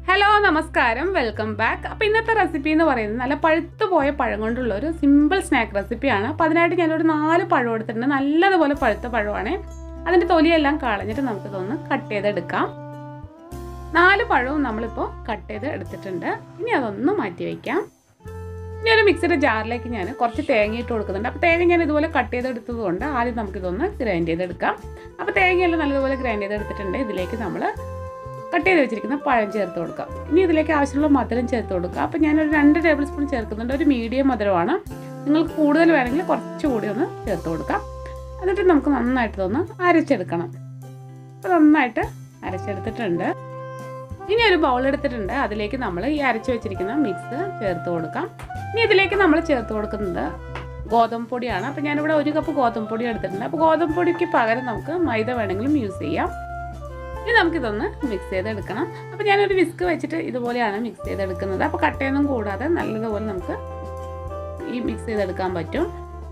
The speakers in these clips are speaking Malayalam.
ഹലോ നമസ്കാരം വെൽക്കം ബാക്ക് അപ്പോൾ ഇന്നത്തെ റെസിപ്പി എന്ന് പറയുന്നത് നല്ല പഴുത്തു പോയ പഴം കൊണ്ടുള്ള ഒരു സിമ്പിൾ സ്നാക്ക് റെസിപ്പിയാണ് അപ്പോൾ അതിനായിട്ട് ഞാനൊരു നാല് പഴം എടുത്തിട്ടുണ്ട് നല്ലതുപോലെ പഴുത്ത പഴമാണ് അതിൻ്റെ തൊലിയെല്ലാം കളഞ്ഞിട്ട് നമുക്കിതൊന്ന് കട്ട് ചെയ്തെടുക്കാം നാല് പഴവും നമ്മളിപ്പോൾ കട്ട് ചെയ്ത് എടുത്തിട്ടുണ്ട് ഇനി അതൊന്ന് മാറ്റി വയ്ക്കാം ഇനി ഒരു മിക്സിയുടെ ജാറിലേക്ക് ഞാൻ കുറച്ച് തേങ്ങ ഇട്ട് കൊടുക്കുന്നുണ്ട് അപ്പോൾ തേങ്ങ ഞാൻ ഇതുപോലെ കട്ട് ചെയ്തെടുത്തത് കൊണ്ട് ആദ്യം നമുക്കിതൊന്ന് ഗ്രൈൻഡ് ചെയ്തെടുക്കാം അപ്പോൾ തേങ്ങയെല്ലാം നല്ലതുപോലെ ഗ്രൈൻഡ് ചെയ്തെടുത്തിട്ടുണ്ട് ഇതിലേക്ക് നമ്മൾ കട്ട് ചെയ്ത് വെച്ചിരിക്കുന്ന പഴം ചേർത്ത് കൊടുക്കാം ഇനി ഇതിലേക്ക് ആവശ്യമുള്ള മധുരം ചേർത്ത് കൊടുക്കുക അപ്പോൾ ഞാനൊരു രണ്ട് ടേബിൾ സ്പൂൺ ചേർക്കുന്നുണ്ട് ഒരു മീഡിയം മധുരമാണ് നിങ്ങൾക്ക് കൂടുതൽ വേണമെങ്കിൽ കുറച്ചുകൂടി ഒന്ന് ചേർത്ത് കൊടുക്കാം എന്നിട്ട് നമുക്ക് നന്നായിട്ട് ഇതൊന്ന് അരച്ചെടുക്കണം അപ്പോൾ നന്നായിട്ട് അരച്ചെടുത്തിട്ടുണ്ട് ഇനി ഒരു ബൗൾ എടുത്തിട്ടുണ്ട് അതിലേക്ക് നമ്മൾ ഈ അരച്ച് വെച്ചിരിക്കുന്ന മിക്സ് ചേർത്ത് കൊടുക്കാം ഇനി ഇതിലേക്ക് നമ്മൾ ചേർത്ത് കൊടുക്കുന്നത് ഗോതമ്പ് പൊടിയാണ് അപ്പോൾ ഞാനിവിടെ ഒരു കപ്പ് ഗോതമ്പ് പൊടി എടുത്തിട്ടുണ്ട് അപ്പോൾ ഗോതമ്പ് പൊടിക്ക് പകരം നമുക്ക് മൈദ വേണമെങ്കിലും യൂസ് ചെയ്യാം ഇനി നമുക്കിതൊന്ന് മിക്സ് ചെയ്തെടുക്കണം അപ്പോൾ ഞാനൊരു വിസ്ക് വെച്ചിട്ട് ഇതുപോലെയാണ് മിക്സ് ചെയ്തെടുക്കുന്നത് അപ്പോൾ കട്ടയൊന്നും കൂടാതെ നല്ലതുപോലെ നമുക്ക് ഈ മിക്സ് ചെയ്തെടുക്കാൻ പറ്റും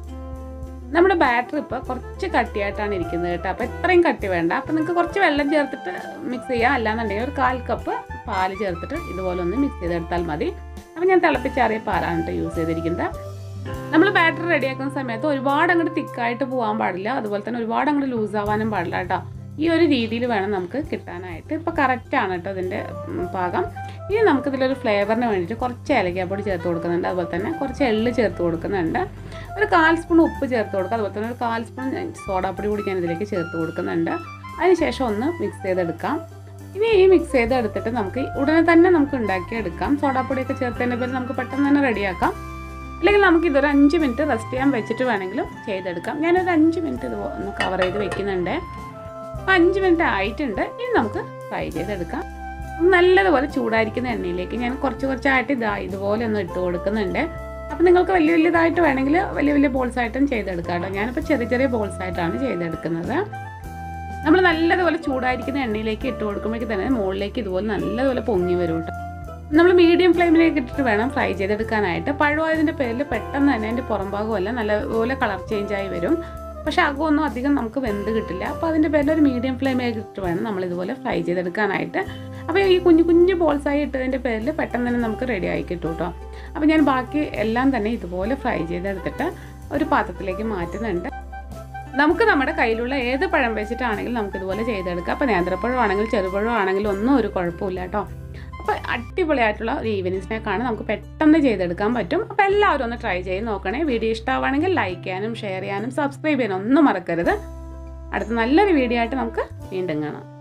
നമ്മുടെ ബാറ്റർ ഇപ്പോൾ കുറച്ച് കട്ടിയായിട്ടാണ് ഇരിക്കുന്നത് കേട്ടോ അപ്പോൾ ഇത്രയും കട്ടി വേണ്ട അപ്പോൾ നിങ്ങൾക്ക് കുറച്ച് വെള്ളം ചേർത്തിട്ട് മിക്സ് ചെയ്യാം അല്ലാന്നുണ്ടെങ്കിൽ ഒരു കാൽ കപ്പ് പാല് ചേർത്തിട്ട് ഇതുപോലെ ഒന്ന് മിക്സ് ചെയ്തെടുത്താൽ മതി അപ്പോൾ ഞാൻ തിളപ്പിച്ചാറിയ പാലാണ് കേട്ടോ യൂസ് ചെയ്തിരിക്കുന്നത് നമ്മൾ ബാറ്റർ റെഡിയാക്കുന്ന സമയത്ത് ഒരുപാട് അങ്ങോട്ട് തിക്കായിട്ട് പോകാൻ പാടില്ല അതുപോലെ തന്നെ ഒരുപാട് അങ്ങോട്ട് ലൂസ് ആവാനും പാടില്ല കേട്ടോ ഈ ഒരു രീതിയിൽ വേണം നമുക്ക് കിട്ടാനായിട്ട് ഇപ്പോൾ കറക്റ്റാണ് കേട്ടോ ഇതിൻ്റെ പാകം ഇനി നമുക്കിതിലൊരു ഫ്ലേവറിന് വേണ്ടിയിട്ട് കുറച്ച് ഏലക്കാപ്പൊടി ചേർത്ത് കൊടുക്കുന്നുണ്ട് അതുപോലെ തന്നെ കുറച്ച് എള്ള് ചേർത്ത് കൊടുക്കുന്നുണ്ട് ഒരു കാൽ സ്പൂൺ ഉപ്പ് ചേർത്ത് കൊടുക്കുക അതുപോലെ തന്നെ ഒരു കാൽ സ്പൂൺ സോഡാപ്പൊടി കൂടി ഞാൻ ഇതിലേക്ക് ചേർത്ത് കൊടുക്കുന്നുണ്ട് അതിനുശേഷം ഒന്ന് മിക്സ് ചെയ്തെടുക്കാം ഇനി ഈ മിക്സ് ചെയ്തെടുത്തിട്ട് നമുക്ക് ഉടനെ തന്നെ നമുക്ക് ഉണ്ടാക്കിയെടുക്കാം സോഡാപ്പൊടിയൊക്കെ ചേർത്തതിൻ്റെ പേര് നമുക്ക് പെട്ടെന്ന് തന്നെ റെഡിയാക്കാം അല്ലെങ്കിൽ നമുക്ക് ഇതൊരു അഞ്ച് മിനിറ്റ് റെസ്റ്റ് ചെയ്യാൻ വെച്ചിട്ട് വേണമെങ്കിലും ചെയ്തെടുക്കാം ഞാനൊരു അഞ്ച് മിനിറ്റ് ഇത് ഒന്ന് കവർ ചെയ്ത് വെക്കുന്നുണ്ട് അപ്പോൾ അഞ്ച് മിനിറ്റ് ആയിട്ടുണ്ട് ഇനി നമുക്ക് ഫ്രൈ ചെയ്തെടുക്കാം നല്ലതുപോലെ ചൂടായിരിക്കുന്ന എണ്ണയിലേക്ക് ഞാൻ കുറച്ച് കുറച്ചായിട്ട് ഇതാ ഇതുപോലെ ഒന്ന് ഇട്ട് കൊടുക്കുന്നുണ്ട് അപ്പോൾ നിങ്ങൾക്ക് വലിയ വലിയതായിട്ട് വേണമെങ്കിൽ വലിയ വലിയ ബോൾസ് ആയിട്ടും ചെയ്തെടുക്കാം കേട്ടോ ഞാനിപ്പോൾ ചെറിയ ചെറിയ ബോൾസ് ആയിട്ടാണ് ചെയ്തെടുക്കുന്നത് നമ്മൾ നല്ലതുപോലെ ചൂടായിരിക്കുന്ന എണ്ണയിലേക്ക് ഇട്ട് കൊടുക്കുമ്പോഴേക്ക് തന്നെ മുകളിലേക്ക് ഇതുപോലെ നല്ലതുപോലെ പൊങ്ങി വരും കേട്ടോ നമ്മൾ മീഡിയം ഫ്ലെയിമിലേക്ക് ഇട്ടിട്ട് വേണം ഫ്രൈ ചെയ്തെടുക്കാനായിട്ട് പഴമായതിൻ്റെ പേരിൽ പെട്ടെന്ന് തന്നെ അതിൻ്റെ പുറംഭാഗമല്ല നല്ലപോലെ കളർ ചേഞ്ച് ആയി വരും പക്ഷേ അകമൊന്നും അധികം നമുക്ക് വെന്ത് കിട്ടില്ല അപ്പോൾ അതിൻ്റെ പേരിൽ ഒരു മീഡിയം ഫ്ലെയിമിലേക്ക് ഇട്ട് വേണം നമ്മൾ ഇതുപോലെ ഫ്രൈ ചെയ്തെടുക്കാനായിട്ട് അപ്പോൾ ഈ കുഞ്ഞു കുഞ്ഞു ബോൾസായി ഇട്ടതിൻ്റെ പേരിൽ പെട്ടെന്ന് തന്നെ നമുക്ക് റെഡി ആയി കിട്ടും കേട്ടോ അപ്പോൾ ഞാൻ ബാക്കി എല്ലാം തന്നെ ഇതുപോലെ ഫ്രൈ ചെയ്തെടുത്തിട്ട് ഒരു പാത്രത്തിലേക്ക് മാറ്റുന്നുണ്ട് നമുക്ക് നമ്മുടെ കയ്യിലുള്ള ഏത് പഴം വെച്ചിട്ടാണെങ്കിലും നമുക്ക് ഇതുപോലെ ചെയ്തെടുക്കാം അപ്പോൾ നേന്ത്രപ്പഴം ആണെങ്കിലും ചെറുപഴം ആണെങ്കിലും ഒന്നും ഒരു കുഴപ്പമില്ല കേട്ടോ അപ്പോൾ അടിപൊളിയായിട്ടുള്ള ഒരു ഈവനിങ് സ്നാക്കാണ് നമുക്ക് പെട്ടെന്ന് ചെയ്തെടുക്കാൻ പറ്റും അപ്പോൾ എല്ലാവരും ഒന്ന് ട്രൈ ചെയ്ത് നോക്കണേ വീഡിയോ ഇഷ്ടമാണെങ്കിൽ ലൈക്ക് ചെയ്യാനും ഷെയർ ചെയ്യാനും സബ്സ്ക്രൈബ് ചെയ്യാനും ഒന്നും മറക്കരുത് അടുത്ത നല്ലൊരു വീഡിയോ ആയിട്ട് നമുക്ക് വീണ്ടും കാണാം